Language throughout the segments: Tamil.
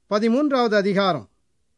பதிமூன்றாவது அதிகாரம்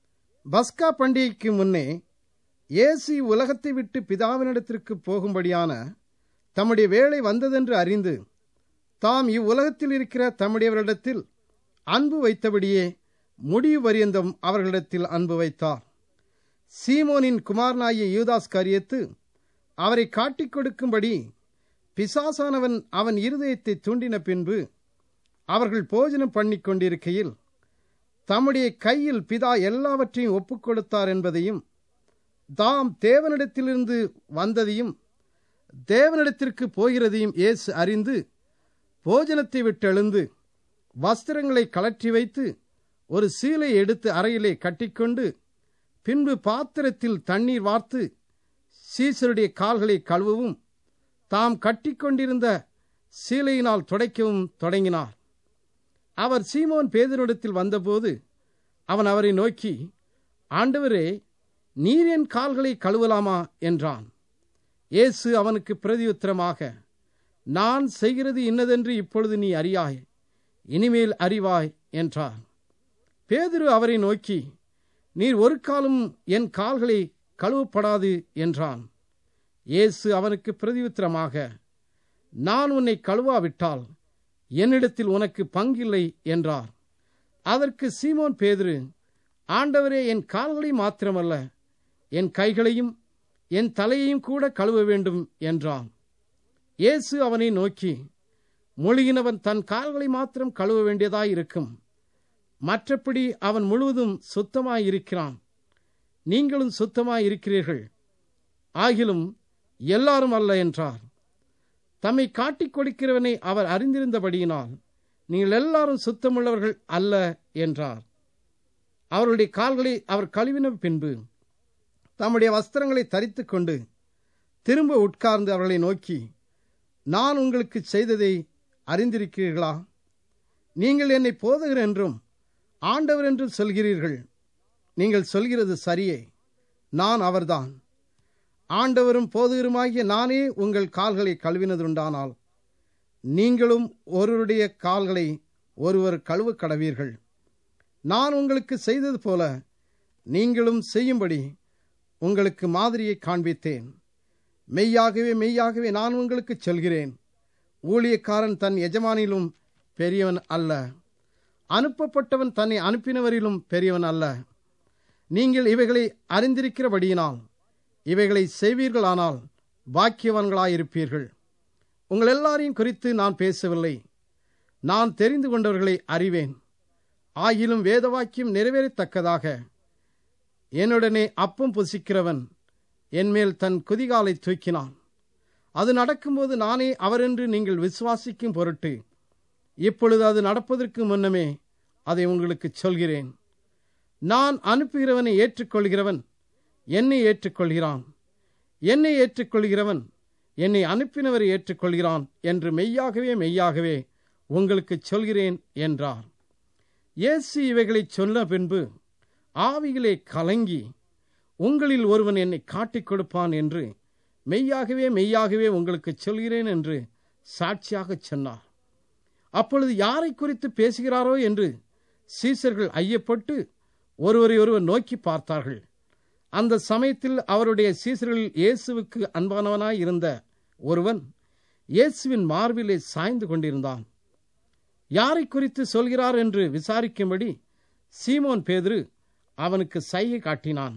பஸ்கா பண்டிகைக்கு முன்னே இயேசு உலகத்தை விட்டு பிதாவினிடத்திற்கு போகும்படியான தம்முடைய வேலை வந்ததென்று அறிந்து தாம் இவ்வுலகத்தில் இருக்கிற தம்முடையவரிடத்தில் அன்பு வைத்தபடியே முடிவு பரியந்தம் அவர்களிடத்தில் அன்பு வைத்தார் சீமோனின் குமாரனாகிய யூதாஸ் காரியத்து அவரை காட்டிக் கொடுக்கும்படி பிசாசானவன் அவன் இருதயத்தை தூண்டின பின்பு அவர்கள் போஜனம் பண்ணிக் கொண்டிருக்கையில் தம்முடைய கையில் பிதா எல்லாவற்றையும் ஒப்புக் கொடுத்தார் என்பதையும் தாம் தேவனிடத்திலிருந்து வந்ததையும் தேவனிடத்திற்கு போகிறதையும் இயேசு அறிந்து போஜனத்தை விட்டு எழுந்து வஸ்திரங்களை கலற்றி வைத்து ஒரு சீலை எடுத்து அறையிலே கட்டிக்கொண்டு பின்பு பாத்திரத்தில் தண்ணீர் வார்த்து சீசருடைய கால்களை கழுவவும் தாம் கட்டிக்கொண்டிருந்த சீலையினால் துடைக்கவும் தொடங்கினார் அவர் சீமோன் பேதனிடத்தில் வந்தபோது அவன் அவரை நோக்கி ஆண்டவரே நீர் என் கால்களை கழுவலாமா என்றான் இயேசு அவனுக்கு பிரதியுத்தரமாக நான் செய்கிறது இன்னதென்று இப்பொழுது நீ அறியாய் இனிமேல் அறிவாய் என்றார் பேதுரு அவரை நோக்கி நீர் ஒரு காலம் என் கால்களை கழுவப்படாது என்றான் இயேசு அவனுக்கு பிரதியுத்தரமாக நான் உன்னை கழுவாவிட்டால் என்னிடத்தில் உனக்கு பங்கில்லை என்றார் அதற்கு சீமோன் பேதுரு ஆண்டவரே என் கால்களை மாத்திரமல்ல என் கைகளையும் என் தலையையும் கூட கழுவ வேண்டும் என்றான் இயேசு அவனை நோக்கி மொழியினவன் தன் கால்களை மாத்திரம் கழுவ வேண்டியதாயிருக்கும் மற்றபடி அவன் முழுவதும் சுத்தமாயிருக்கிறான் நீங்களும் சுத்தமாயிருக்கிறீர்கள் ஆகிலும் எல்லாரும் அல்ல என்றார் தம்மை காட்டிக் கொடுக்கிறவனை அவர் அறிந்திருந்தபடியினால் நீங்கள் எல்லாரும் சுத்தமுள்ளவர்கள் அல்ல என்றார் அவருடைய கால்களை அவர் கழுவின பின்பு தம்முடைய வஸ்திரங்களை தரித்துக் கொண்டு திரும்ப உட்கார்ந்து அவர்களை நோக்கி நான் உங்களுக்கு செய்ததை அறிந்திருக்கிறீர்களா நீங்கள் என்னை போதகர் என்றும் ஆண்டவர் என்றும் சொல்கிறீர்கள் நீங்கள் சொல்கிறது சரியே நான் அவர்தான் ஆண்டவரும் போதகருமாகிய நானே உங்கள் கால்களை கழுவினதுண்டானால் நீங்களும் ஒருவருடைய கால்களை ஒருவர் கழுவ கடவீர்கள் நான் உங்களுக்கு செய்தது போல நீங்களும் செய்யும்படி உங்களுக்கு மாதிரியை காண்பித்தேன் மெய்யாகவே மெய்யாகவே நான் உங்களுக்கு சொல்கிறேன் ஊழியக்காரன் தன் எஜமானிலும் பெரியவன் அல்ல அனுப்பப்பட்டவன் தன்னை அனுப்பினவரிலும் பெரியவன் அல்ல நீங்கள் இவைகளை அறிந்திருக்கிறபடியினால் இவைகளை செய்வீர்களானால் பாக்கியவான்களாயிருப்பீர்கள் உங்கள் எல்லாரையும் குறித்து நான் பேசவில்லை நான் தெரிந்து கொண்டவர்களை அறிவேன் ஆகிலும் வேதவாக்கியம் நிறைவேறத்தக்கதாக என்னுடனே அப்பம் புசிக்கிறவன் என்மேல் தன் குதிகாலை தூக்கினான் அது நடக்கும்போது நானே அவரென்று நீங்கள் விசுவாசிக்கும் பொருட்டு இப்பொழுது அது நடப்பதற்கு முன்னமே அதை உங்களுக்கு சொல்கிறேன் நான் அனுப்புகிறவனை ஏற்றுக்கொள்கிறவன் என்னை ஏற்றுக்கொள்கிறான் என்னை ஏற்றுக்கொள்கிறவன் என்னை அனுப்பினவரை ஏற்றுக்கொள்கிறான் என்று மெய்யாகவே மெய்யாகவே உங்களுக்கு சொல்கிறேன் என்றார் இயேசு இவைகளை சொன்ன பின்பு ஆவிகளே கலங்கி உங்களில் ஒருவன் என்னை காட்டிக் கொடுப்பான் என்று மெய்யாகவே மெய்யாகவே உங்களுக்கு சொல்கிறேன் என்று சாட்சியாகச் சொன்னார் அப்பொழுது யாரை குறித்து பேசுகிறாரோ என்று சீசர்கள் ஐயப்பட்டு ஒருவரை ஒருவர் நோக்கி பார்த்தார்கள் அந்த சமயத்தில் அவருடைய சீசர்களில் இயேசுவுக்கு அன்பானவனாய் இருந்த ஒருவன் இயேசுவின் மார்பிலே சாய்ந்து கொண்டிருந்தான் யாரை குறித்து சொல்கிறார் என்று விசாரிக்கும்படி சீமோன் பேதுரு அவனுக்கு சைகை காட்டினான்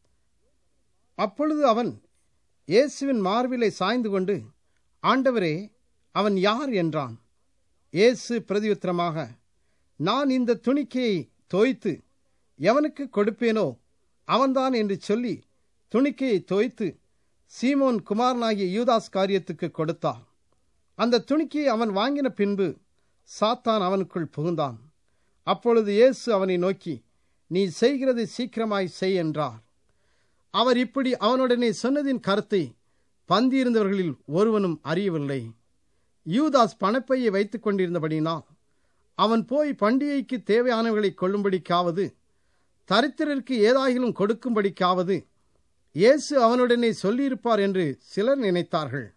அப்பொழுது அவன் இயேசுவின் மார்பிலை சாய்ந்து கொண்டு ஆண்டவரே அவன் யார் என்றான் இயேசு பிரதியுத்தரமாக நான் இந்த துணிக்கையை தோய்த்து எவனுக்கு கொடுப்பேனோ அவன்தான் என்று சொல்லி துணிக்கையை தோய்த்து சீமோன் குமாரனாகிய யூதாஸ் காரியத்துக்கு கொடுத்தான் அந்த துணிக்கையை அவன் வாங்கின பின்பு சாத்தான் அவனுக்குள் புகுந்தான் அப்பொழுது இயேசு அவனை நோக்கி நீ செய்கிறது சீக்கிரமாய் செய் என்றார் அவர் இப்படி அவனுடனே சொன்னதின் கருத்தை பந்தியிருந்தவர்களில் ஒருவனும் அறியவில்லை யூதாஸ் பணப்பையை வைத்துக் கொண்டிருந்தபடினால் அவன் போய் பண்டிகைக்கு தேவையானவர்களை கொள்ளும்படிக்காவது தரித்திரருக்கு ஏதாகிலும் கொடுக்கும்படிக்காவது இயேசு அவனுடனே சொல்லியிருப்பார் என்று சிலர் நினைத்தார்கள்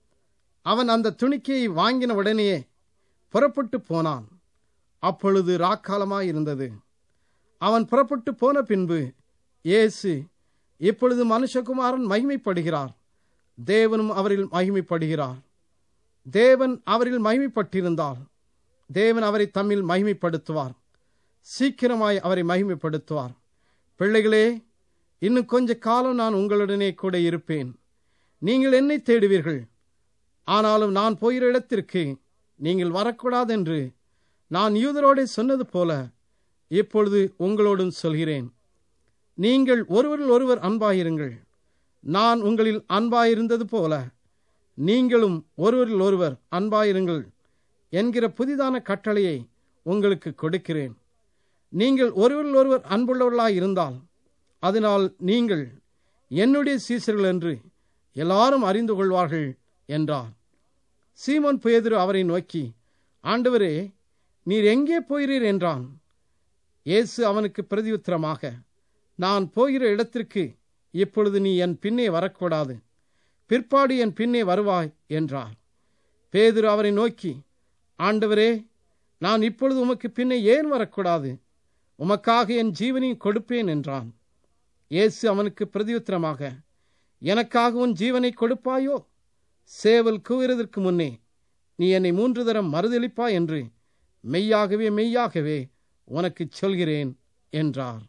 அவன் அந்த துணிக்கையை வாங்கின உடனேயே புறப்பட்டு போனான் அப்பொழுது ராக்காலமாயிருந்தது அவன் புறப்பட்டு போன பின்பு இயேசு இப்பொழுது மனுஷகுமாரன் மகிமைப்படுகிறார் தேவனும் அவரில் மகிமைப்படுகிறார் தேவன் அவரில் மகிமைப்பட்டிருந்தால் தேவன் அவரை தம்மில் மகிமைப்படுத்துவார் சீக்கிரமாய் அவரை மகிமைப்படுத்துவார் பிள்ளைகளே இன்னும் கொஞ்ச காலம் நான் உங்களுடனே கூட இருப்பேன் நீங்கள் என்னை தேடுவீர்கள் ஆனாலும் நான் போகிற இடத்திற்கு நீங்கள் வரக்கூடாதென்று நான் யூதரோடே சொன்னது போல இப்பொழுது உங்களோடும் சொல்கிறேன் நீங்கள் ஒருவரில் ஒருவர் அன்பாயிருங்கள் நான் உங்களில் அன்பாயிருந்தது போல நீங்களும் ஒருவரில் ஒருவர் அன்பாயிருங்கள் என்கிற புதிதான கட்டளையை உங்களுக்கு கொடுக்கிறேன் நீங்கள் ஒருவரில் ஒருவர் அன்புள்ளவர்களாய் இருந்தால் அதனால் நீங்கள் என்னுடைய சீசர்கள் என்று எல்லாரும் அறிந்து கொள்வார்கள் என்றார் சீமோன் பேதுரு அவரை நோக்கி ஆண்டவரே நீர் எங்கே போகிறீர் என்றான் இயேசு அவனுக்கு பிரதியுத்தரமாக நான் போகிற இடத்திற்கு இப்பொழுது நீ என் பின்னே வரக்கூடாது பிற்பாடு என் பின்னே வருவாய் என்றார் பேதுரு அவரை நோக்கி ஆண்டவரே நான் இப்பொழுது உமக்கு பின்னே ஏன் வரக்கூடாது உமக்காக என் ஜீவனை கொடுப்பேன் என்றான் இயேசு அவனுக்கு பிரதியுத்தரமாக எனக்காக உன் ஜீவனை கொடுப்பாயோ சேவல் கூறுவதற்கு முன்னே நீ என்னை மூன்று தரம் மறுதளிப்பா என்று மெய்யாகவே மெய்யாகவே உனக்கு சொல்கிறேன் என்றார்